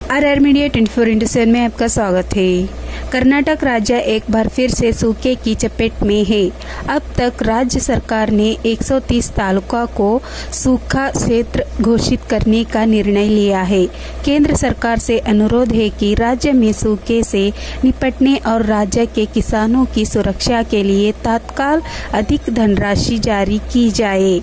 are R media twenty four into seven में आपका स्वागत है कर्नाटक राज्य एक बार फिर से सूखे की चपेट में है अब तक राज्य सरकार ने 130 तालुका को सूखा क्षेत्र घोषित करने का निर्णय लिया है केंद्र सरकार से अनुरोध है कि राज्य में सूखे से निपटने और राज्य के किसानों की सुरक्षा के लिए तत्काल अधिक धनराशि जारी की जाए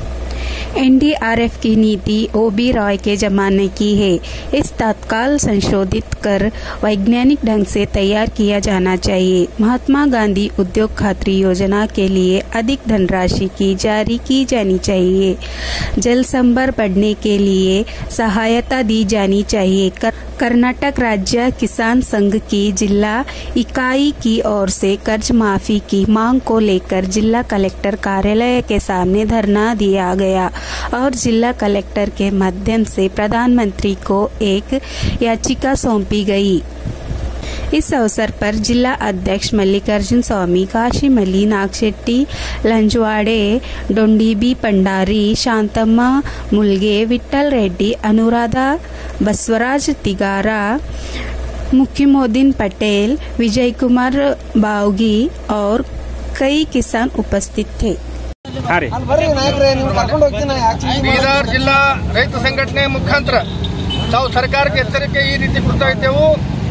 एनडीआरएफ की नीति ओबी रॉय के जमाने की है इस तत्काल संशोधित कर वैज्ञानिक ढंग से तैयार किया जाना चाहिए महात्मा गांधी उद्योग खातरी योजना के लिए अधिक धनराशि की जारी की जानी चाहिए जल संभर बढ़ने के लिए सहायता दी जानी चाहिए कर, कर्नाटक राज्य किसान संघ की जिला इकाई की ओर से कर्ज माफी की मांग को लेकर जिला कलेक्टर कार्यालय के सामने धरना दिया गया और जिला कलेक्टर के माध्यम से प्रधानमंत्री को एक याचिका सौंपी गई इस अवसर पर जिला अध्यक्ष मल्लिकार्जुन स्वामी काशी मली नागशेट्टी लंजवाड़े डोंडीबी पंडारी शांतम्मा मुलगे विठ्ठल रेड्डी अनुराधा बसवराज तिगारा मुखिमोदीन पटेल विजय कुमार बावगी और कई किसान उपस्थित थे ಹಾ ರೀ ಅಲ್ಲಿ ಬರ್ರಿ ನಾಯಕರೇ ನೀವು ಕರ್ಕೊಂಡು ಹೋಗ್ತೀನಿ ಯಾಕೆ ಬೀದರ್ ಜಿಲ್ಲಾ ರೈತ ಸಂಘಟನೆ ಮುಖಾಂತರ ತಾವು ಸರ್ಕಾರಕ್ಕೆ ಎಚ್ಚರಿಕೆ ಈ ರೀತಿ ಕೊಡ್ತಾ ಇದ್ದೆವು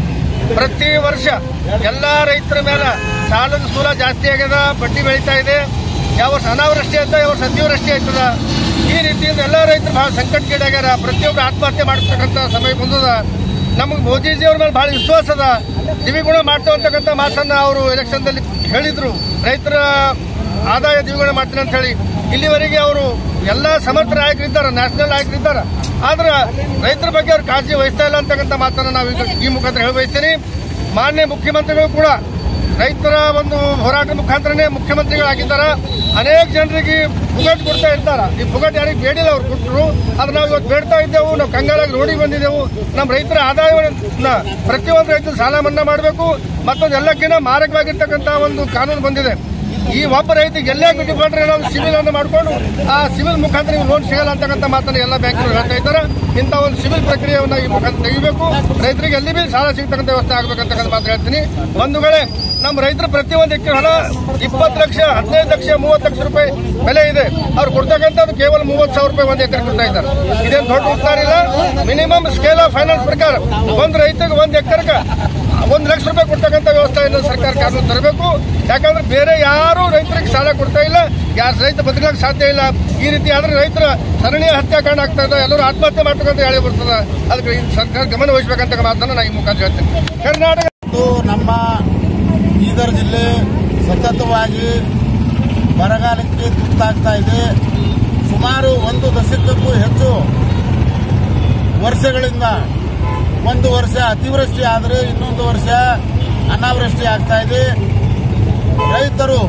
ಪ್ರತಿ ವರ್ಷ ಎಲ್ಲಾ ರೈತರ ಮೇಲೆ ಸಾಲದ ಸೂಲ ಜಾಸ್ತಿ ಆಗ್ಯದ ಬಡ್ಡಿ ಬೆಳೀತಾ ಇದೆ ಯಾವ ವರ್ಷ ಅನಾವೃಷ್ಟಿ ಆಯ್ತ ಯಾವ ವರ್ಷ ಅತಿವೃಷ್ಟಿ ಆಯ್ತದ ಈ ರೀತಿಯಿಂದ ಎಲ್ಲಾ ರೈತರು ಬಹಳ ಸಂಕಟಕ್ಕೀಡಾಗ್ಯಾರ ಪ್ರತಿಯೊಬ್ಬರು ಆತ್ಮಹತ್ಯೆ ಮಾಡ್ತಕ್ಕಂಥ ಸಮಯ ಬಂದದ ನಮಗೆ ಮೋದಿಜಿ ಅವ್ರ ಮೇಲೆ ಬಹಳ ವಿಶ್ವಾಸ ಅದ ದ್ವಿಗುಣ ಮಾಡ್ತೇವೆ ಅಂತಕ್ಕಂಥ ಮಾತನ್ನ ಅವರು ಎಲೆಕ್ಷನ್ದಲ್ಲಿ ಹೇಳಿದ್ರು ರೈತರ ಆದಾಯ ದ್ವಿಗುಣ ಮಾಡ್ತೀನಿ ಅಂತ ಹೇಳಿ ಇಲ್ಲಿವರೆಗೆ ಅವರು ಎಲ್ಲ ಸಮರ್ಥ ನಾಯಕರಿದ್ದಾರೆ ನ್ಯಾಷನಲ್ ನಾಯಕರಿದ್ದಾರೆ ಆದ್ರೆ ರೈತರ ಬಗ್ಗೆ ಅವ್ರು ಕಾಳಜಿ ವಹಿಸ್ತಾ ಇಲ್ಲ ಅಂತಕ್ಕಂಥ ಮಾತನ್ನ ನಾವು ಈಗ ಈ ಮುಖಾಂತರ ಹೇಳಿ ಬಯಸ್ತೀನಿ ಮಾನ್ಯ ಮುಖ್ಯಮಂತ್ರಿಗಳು ಕೂಡ ರೈತರ ಒಂದು ಹೋರಾಟ ಮುಖಾಂತರನೇ ಮುಖ್ಯಮಂತ್ರಿಗಳಾಗಿದ್ದಾರೆ ಅನೇಕ ಜನರಿಗೆ ಪುಗಟ್ ಕೊಡ್ತಾ ಇರ್ತಾರ ಈ ಪುಗಟ್ ಯಾರಿಗೆ ಬೇಡಿಲ್ಲ ಅವ್ರು ಕೊಟ್ಟರು ಆದ್ರೆ ನಾವು ಇವತ್ತು ಬೇಡ್ತಾ ಇದ್ದೆವು ನಾವು ಕಂಗಾಲಾಗಿ ರೋಡಿಗೆ ಬಂದಿದ್ದೆವು ನಮ್ಮ ರೈತರ ಆದಾಯವನ್ನು ಪ್ರತಿಯೊಂದು ರೈತರು ಸಾಲ ಮನ್ನಾ ಮಾಡಬೇಕು ಮತ್ತೊಂದು ಎಲ್ಲಕ್ಕಿಂತ ಮಾರಕವಾಗಿರ್ತಕ್ಕಂಥ ಒಂದು ಕಾನೂನು ಬಂದಿದೆ ಈ ಒಬ್ಬ ರೈತಿಗೆ ಎಲ್ಲೇ ಡಿಫಾಲ್ಟರ್ ಏನೋ ಸಿವಿಲ್ ಅನ್ನು ಮಾಡಿಕೊಂಡು ಆ ಸಿವಿಲ್ ಮುಖಾಂತರ ನೀವು ಲೋನ್ ಸಿಗಲ್ಲ ಅಂತಕ್ಕಂಥ ಮಾತನ್ನು ಎಲ್ಲ ಬ್ಯಾಂಕ್ಗಳು ಹೇಳ್ತಾ ಇದ್ದಾರೆ ಇಂಥ ಒಂದು ಸಿವಿಲ್ ಪ್ರಕ್ರಿಯೆಯನ್ನು ಈ ಮುಖಾಂತರ ತೆಗಿಬೇಕು ರೈತರಿಗೆ ಎಲ್ಲಿ ಬಿ ಸಾಲ ಸಿಗ್ತಕ್ಕಂಥ ವ್ಯವಸ್ಥೆ ಆಗ್ಬೇಕಂತಕ್ಕಂಥ ಮಾತು ಹೇಳ್ತೀನಿ ಬಂಧುಗಳೇ ನಮ್ಮ ರೈತರು ಪ್ರತಿಯೊಂದು ಎಕರೆ ಹೊಲ ಇಪ್ಪತ್ತು ಲಕ್ಷ ಹದಿನೈದು ಲಕ್ಷ ಮೂವತ್ತು ಲಕ್ಷ ರೂಪಾಯಿ ಬೆಲೆ ಇದೆ ಅವ್ರು ಕೊಡ್ತಕ್ಕಂಥದ್ದು ಕೇವಲ ಮೂವತ್ತು ಸಾವಿರ ರೂಪಾಯಿ ಒಂದು ಎಕರೆ ಕೊಡ್ತಾ ಇದ್ದಾರೆ ಇದೇನು ದೊಡ್ಡ ಉತ್ತರ ಇಲ್ಲ ಮಿನಿಮಮ್ ಸ್ಕೇಲ್ ಆಫ್ ಫೈನಾನ್ಸ್ ಪ್ರಕಾರ ಒಂದು ರೈತರಿಗೆ ಒಂದು ಎಕರೆಗೆ ಒಂದು ಲಕ್ಷ ರೂಪಾಯಿ ಕೊಡ್ತಕ್ಕಂಥ ವ್ಯವಸ್ಥೆಯನ್ನು ಸರ್ಕಾರ ಕಾನೂನು ತರಬೇಕು ಯಾಕಂದ್ರೆ ಬೇರೆ ಯಾರು ರೈತರಿಗೆ ಸಾಲ ಕೊಡ್ತಾ ಇಲ್ಲ ಯಾರು ರೈತ ಬದುಕಲಿಕ್ಕೆ ಸಾಧ್ಯ ಇಲ್ಲ ಈ ರೀತಿ ಆದ್ರೆ ರೈತರ ಸರಣಿಯ ಹತ್ಯಾಕಾಂಡ ಆಗ್ತಾ ಇದೆ ಎಲ್ಲರೂ ಆತ್ಮಹತ್ಯೆ ಮಾಡ್ತಕ್ಕಂಥ ಹೇಳಿ ಬರ್ತದ ಅದಕ್ಕೆ ಈ ಸರ್ಕಾರ ಗಮನ ವಹಿಸಬೇಕಂತ ಮಾತನ್ನು ನಾನು ಈ ಮುಖಾಂತರ ಹೇಳ್ತೀನಿ ಕರ್ನಾಟಕ ಮತ್ತು ನಮ್ಮ ಬೀದರ್ ಜಿಲ್ಲೆ ಸತತವಾಗಿ ಬರಗಾಲಕ್ಕೆ ತುತ್ತಾಗ್ತಾ ಇದೆ ಸುಮಾರು ಒಂದು ದಶಕಕ್ಕೂ ಹೆಚ್ಚು ವರ್ಷಗಳಿಂದ ಒಂದು ವರ್ಷ ಅತಿವೃಷ್ಟಿ ಆದರೆ ಇನ್ನೊಂದು ವರ್ಷ ಅನಾವೃಷ್ಟಿ ಆಗ್ತಾ ಇದೆ ರೈತರು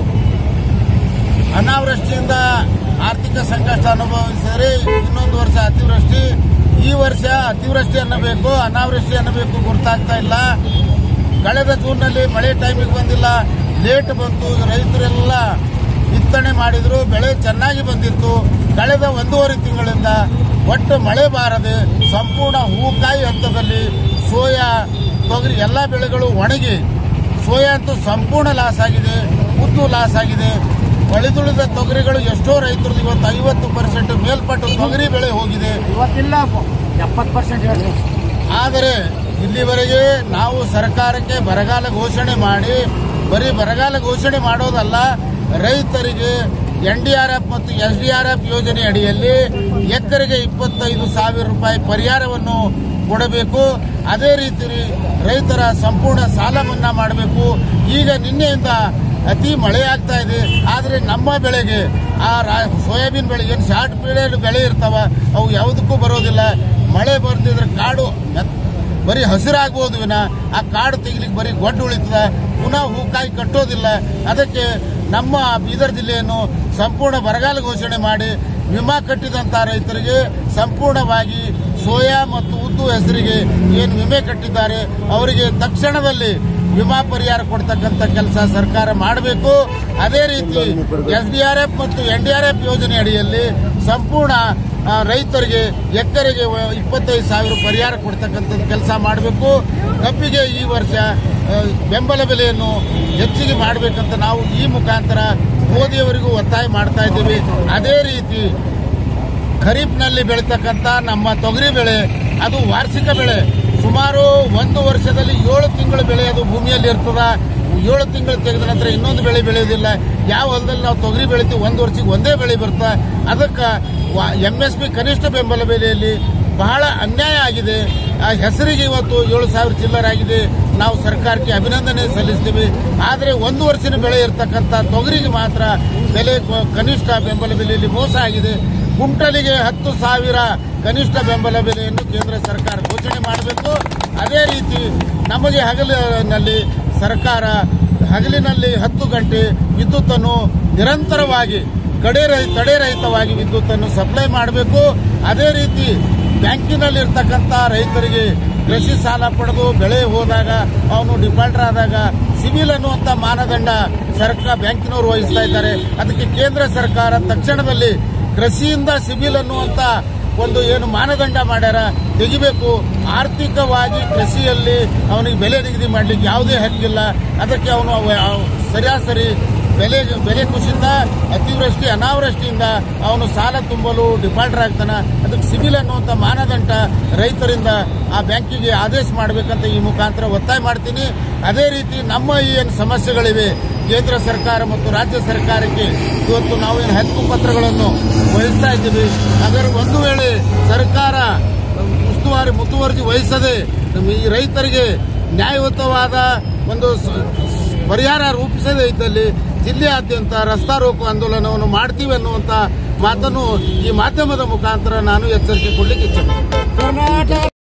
ಅನಾವೃಷ್ಟಿಯಿಂದ ಆರ್ಥಿಕ ಸಂಕಷ್ಟ ಅನುಭವಿಸಿದರೆ ಇನ್ನೊಂದು ವರ್ಷ ಅತಿವೃಷ್ಟಿ ಈ ವರ್ಷ ಅತಿವೃಷ್ಟಿ ಅನ್ನಬೇಕು ಅನಾವೃಷ್ಟಿ ಅನ್ನಬೇಕು ಗೊತ್ತಾಗ್ತಾ ಇಲ್ಲ ಕಳೆದ ಜೂನ್ನಲ್ಲಿ ಮಳೆ ಟೈಮಿಗೆ ಬಂದಿಲ್ಲ ಲೇಟ್ ಬಂತು ರೈತರೆಲ್ಲ ಬಿತ್ತನೆ ಮಾಡಿದ್ರು ಬೆಳೆ ಚೆನ್ನಾಗಿ ಬಂದಿತ್ತು ಕಳೆದ ಒಂದೂವರೆ ತಿಂಗಳಿಂದ ಒಟ್ಟು ಮಳೆ ಬಾರದೆ ಸಂಪೂರ್ಣ ಹೂಕಾಯಿ ಹಂತದಲ್ಲಿ ಸೋಯಾ ತೊಗರಿ ಎಲ್ಲ ಬೆಳೆಗಳು ಒಣಗಿ ಸೋಯಾ ಅಂತೂ ಸಂಪೂರ್ಣ ಲಾಸ್ ಆಗಿದೆ ಉದ್ದು ಲಾಸ್ ಆಗಿದೆ ಉಳಿದುಳಿದ ತೊಗರಿಗಳು ಎಷ್ಟೋ ರೈತರು ಇವತ್ತು ಐವತ್ತು ಪರ್ಸೆಂಟ್ ಮೇಲ್ಪಟ್ಟು ತೊಗರಿ ಬೆಳೆ ಹೋಗಿದೆ ಇವತ್ತಿಲ್ಲ ಎಪ್ಪತ್ತು ಪರ್ಸೆಂಟ್ ಹೇಳಿ ಆದರೆ ಇಲ್ಲಿವರೆಗೆ ನಾವು ಸರ್ಕಾರಕ್ಕೆ ಬರಗಾಲ ಘೋಷಣೆ ಮಾಡಿ ಬರೀ ಬರಗಾಲ ಘೋಷಣೆ ಮಾಡೋದಲ್ಲ ರೈತರಿಗೆ ಎನ್ ಡಿ ಆರ್ ಎಫ್ ಮತ್ತು ಎಸ್ ಡಿ ಆರ್ ಎಫ್ ಯೋಜನೆ ಅಡಿಯಲ್ಲಿ ಎಕರೆಗೆ ಇಪ್ಪತ್ತೈದು ಸಾವಿರ ರೂಪಾಯಿ ಪರಿಹಾರವನ್ನು ಕೊಡಬೇಕು ಅದೇ ರೀತಿ ರೈತರ ಸಂಪೂರ್ಣ ಸಾಲ ಮನ್ನಾ ಮಾಡಬೇಕು ಈಗ ನಿನ್ನೆಯಿಂದ ಅತಿ ಮಳೆ ಆಗ್ತಾ ಇದೆ ಆದರೆ ನಮ್ಮ ಬೆಳೆಗೆ ಆ ರಾ- ಸೋಯಾಬೀನ್ ಬೆಳೆ ಏನು ಶಾರ್ಟ್ ಪೀರಿಯಡ್ ಬೆಳೆ ಇರ್ತಾವ ಅವು ಯಾವುದಕ್ಕೂ ಬರೋದಿಲ್ಲ ಮಳೆ ಬರ್ದಿದ್ರೆ ಕಾಡು ಮೆತ್- ಬರೀ ಹಸಿರಾಗ್ಬೋದು ವಿನ ಆ ಕಾಡು ತೆಗಿಲಿಕ್ಕೆ ಬರೀ ಗೊಡ್ಡು ಉಳಿತದ ಪುನಃ ಹೂಕಾಯಿ ಕಟ್ಟೋದಿಲ್ಲ ಅದಕ್ಕೆ ನಮ್ಮ ಬೀದರ್ ಜಿಲ್ಲೆಯನ್ನು ಸಂಪೂರ್ಣ ಬರಗಾಲ ಘೋಷಣೆ ಮಾಡಿ ವಿಮಾ ಕಟ್ಟಿದಂತ ರೈತರಿಗೆ ಸಂಪೂರ್ಣವಾಗಿ ಸೋಯಾ ಮತ್ತು ಉದ್ದು ಹೆಸರಿಗೆ ಏನು ವಿಮೆ ಕಟ್ಟಿದ್ದಾರೆ ಅವರಿಗೆ ತಕ್ಷಣದಲ್ಲಿ ವಿಮಾ ಪರಿಹಾರ ಕೊಡ್ತಕ್ಕಂಥ ಕೆಲಸ ಸರ್ಕಾರ ಮಾಡಬೇಕು ಅದೇ ರೀತಿ ಎಸ್ ಡಿ ಆರ್ ಎಫ್ ಮತ್ತು ಎನ್ ಡಿ ಆರ್ ಎಫ್ ಯೋಜನೆ ಅಡಿಯಲ್ಲಿ ಸಂಪೂರ್ಣ ಆ, ರೈತರಿಗೆ ಎಕರೆಗೆ ವ- ಇಪ್ಪತ್ತೈದು ಸಾವಿರ ಪರಿಹಾರ ಕೊಡ್ತಕ್ಕಂಥದ್ದು ಕೆಲಸ ಮಾಡಬೇಕು ಕಬ್ಬಿಗೆ ಈ ವರ್ಷ ಆ, ಬೆಂಬಲ ಬೆಲೆಯನ್ನು ಹೆಚ್ಚಿಗೆ ಮಾಡಬೇಕಂತ ನಾವು ಈ ಮುಖಾಂತರ ಮೋದಿಯವರಿಗೂ ಒತ್ತಾಯ ಮಾಡ್ತಾ ಇದ್ದೀವಿ ಅದೇ ರೀತಿ ಖರೀಫ್ನಲ್ಲಿ ಬೆಳೀತಕ್ಕಂಥ ನಮ್ಮ ತೊಗರಿ ಬೆಳೆ ಅದು ವಾರ್ಷಿಕ ಬೆಳೆ ಸುಮಾರು ಒಂದು ವರ್ಷದಲ್ಲಿ ಏಳು ತಿಂಗಳ ಬೆಳೆ ಅದು ಭೂಮಿಯಲ್ಲಿ ಇರ್ತದ ಏಳು ತಿಂಗಳು ತೆಗೆದ ನಂತರ ಇನ್ನೊಂದು ಬೆಳೆ ಬೆಳೆಯೋದಿಲ್ಲ ಯಾವ ಹೊಲದಲ್ಲಿ ನಾವು ತೊಗರಿ ಬೆಳಿತೀವಿ ಒಂದು ವರ್ಷಕ್ಕೆ ಒಂದೇ ಬೆಳೆ ಬರ್ತಾ ಅದಕ್ಕೆ ಎಂ ಎಸ್ ಪಿ ಕನಿಷ್ಠ ಬೆಂಬಲ ಬೆಲೆಯಲ್ಲಿ ಬಹಳ ಅನ್ಯಾಯ ಆಗಿದೆ ಆ ಹೆಸರಿಗೆ ಇವತ್ತು ಏಳು ಸಾವಿರ ಚಿಲ್ಲರ್ ಆಗಿದೆ ನಾವು ಸರ್ಕಾರಕ್ಕೆ ಅಭಿನಂದನೆ ಸಲ್ಲಿಸ್ತೀವಿ ಆದರೆ ಒಂದು ವರ್ಷದ ಬೆಳೆ ಇರತಕ್ಕಂಥ ತೊಗರಿಗೆ ಮಾತ್ರ ಬೆಲೆ ಕ- ಕನಿಷ್ಠ ಬೆಂಬಲ ಬೆಲೆಯಲ್ಲಿ ಮೋಸ ಆಗಿದೆ ಕುಂಟಲಿಗೆ ಹತ್ತು ಸಾವಿರ ಕನಿಷ್ಠ ಬೆಂಬಲ ಬೆಲೆಯನ್ನು ಕೇಂದ್ರ ಸರ್ಕಾರ ಘೋಷಣೆ ಮಾಡಬೇಕು ಅದೇ ರೀತಿ ನಮಗೆ ಹಗಲಿನಲ್ಲಿ ಸರ್ಕಾರ ಹಗಲಿನಲ್ಲಿ ಹತ್ತು ಗಂಟೆ ವಿದ್ಯುತ್ತನ್ನು ನಿರಂತರವಾಗಿ ಕಡೆರಹಿ ತಡೆರಹಿತವಾಗಿ ವಿದ್ಯುತ್ತನ್ನು ಸಪ್ಲೈ ಮಾಡಬೇಕು ಅದೇ ರೀತಿ ಬ್ಯಾಂಕಿನಲ್ಲಿ ಇರ್ತಕ್ಕಂಥ ರೈತರಿಗೆ ಕೃಷಿ ಸಾಲ ಪಡೆದು ಬೆಳೆ ಹೋದಾಗ ಅವನು ಡಿಫಾಲ್ಟರ್ ಆದಾಗ ಸಿವಿಲ್ ಅನ್ನುವಂಥ ಮಾನದಂಡ ಸರ್ಕಾರ ಬ್ಯಾಂಕಿನವರು ವಹಿಸ್ತಾ ಇದ್ದಾರೆ ಅದಕ್ಕೆ ಕೇಂದ್ರ ಸರ್ಕಾರ ತಕ್ಷಣದಲ್ಲಿ ಕೃಷಿಯಿಂದ ಸಿವಿಲ್ ಅನ್ನುವಂಥ ಒಂದು ಏನು ಮಾನದಂಡ ಮಾಡ್ಯಾರ ತೆಗಿಬೇಕು ಆರ್ಥಿಕವಾಗಿ ಕೃಷಿಯಲ್ಲಿ ಅವನಿಗೆ ಬೆಲೆ ನಿಗದಿ ಮಾಡಲಿಕ್ಕೆ ಯಾವುದೇ ಹಕ್ಕಿಲ್ಲ ಅದಕ್ಕೆ ಅವನು ಅವ- ಅವ- ಸರಾಸರಿ ಬೆಲೆ ಬೆಲೆ ಕುಸಿತ ಅತಿವೃಷ್ಟಿ ಅನಾವೃಷ್ಟಿಯಿಂದ ಅವನು ಸಾಲ ತುಂಬಲು ಡಿಫಾಲ್ಟರ್ ಆಗ್ತಾನೆ ಅದಕ್ಕೆ ಸಿವಿಲ್ ಅನ್ನುವಂಥ ಮಾನದಂಡ ರೈತರಿಂದ ಆ ಬ್ಯಾಂಕಿಗೆ ಆದೇಶ ಮಾಡಬೇಕಂತ ಈ ಮುಖಾಂತರ ಒತ್ತಾಯ ಮಾಡ್ತೀನಿ ಅದೇ ರೀತಿ ನಮ್ಮ ಏನು ಸಮಸ್ಯೆಗಳಿವೆ ಕೇಂದ್ರ ಸರ್ಕಾರ ಮತ್ತು ರಾಜ್ಯ ಸರ್ಕಾರಕ್ಕೆ ಇವತ್ತು ನಾವು ಏನು ಹಕ್ಕು ಪತ್ರಗಳನ್ನು ವಹಿಸ್ತಾ ಇದ್ದೀವಿ ಅದರ ಒಂದು ವೇಳೆ ಸರ್ಕಾರ ಉಸ್ತುವಾರಿ ಮುತುವರ್ಜಿ ವಹಿಸದೆ ನಮ್ಮ ಈ ರೈತರಿಗೆ ನ್ಯಾಯಯುತವಾದ ಒಂದು ಸ- ಪರಿಹಾರ ರೂಪಿಸದೇ ಇದ್ದಲ್ಲಿ ಜಿಲ್ಲೆಯಾದ್ಯಂತ ರಸ್ತಾ ರೋಕು ಆಂದೋಲನವನ್ನು ಮಾಡ್ತೀವಿ ಅನ್ನುವಂತ ಮಾತನ್ನು ಈ ಮಾಧ್ಯಮದ ಮುಖಾಂತರ ನಾನು ಎಚ್ಚರಿಕೆ ಕೊಡ್ಲಿಕ್ಕೆ ಇಚ್ಛೆ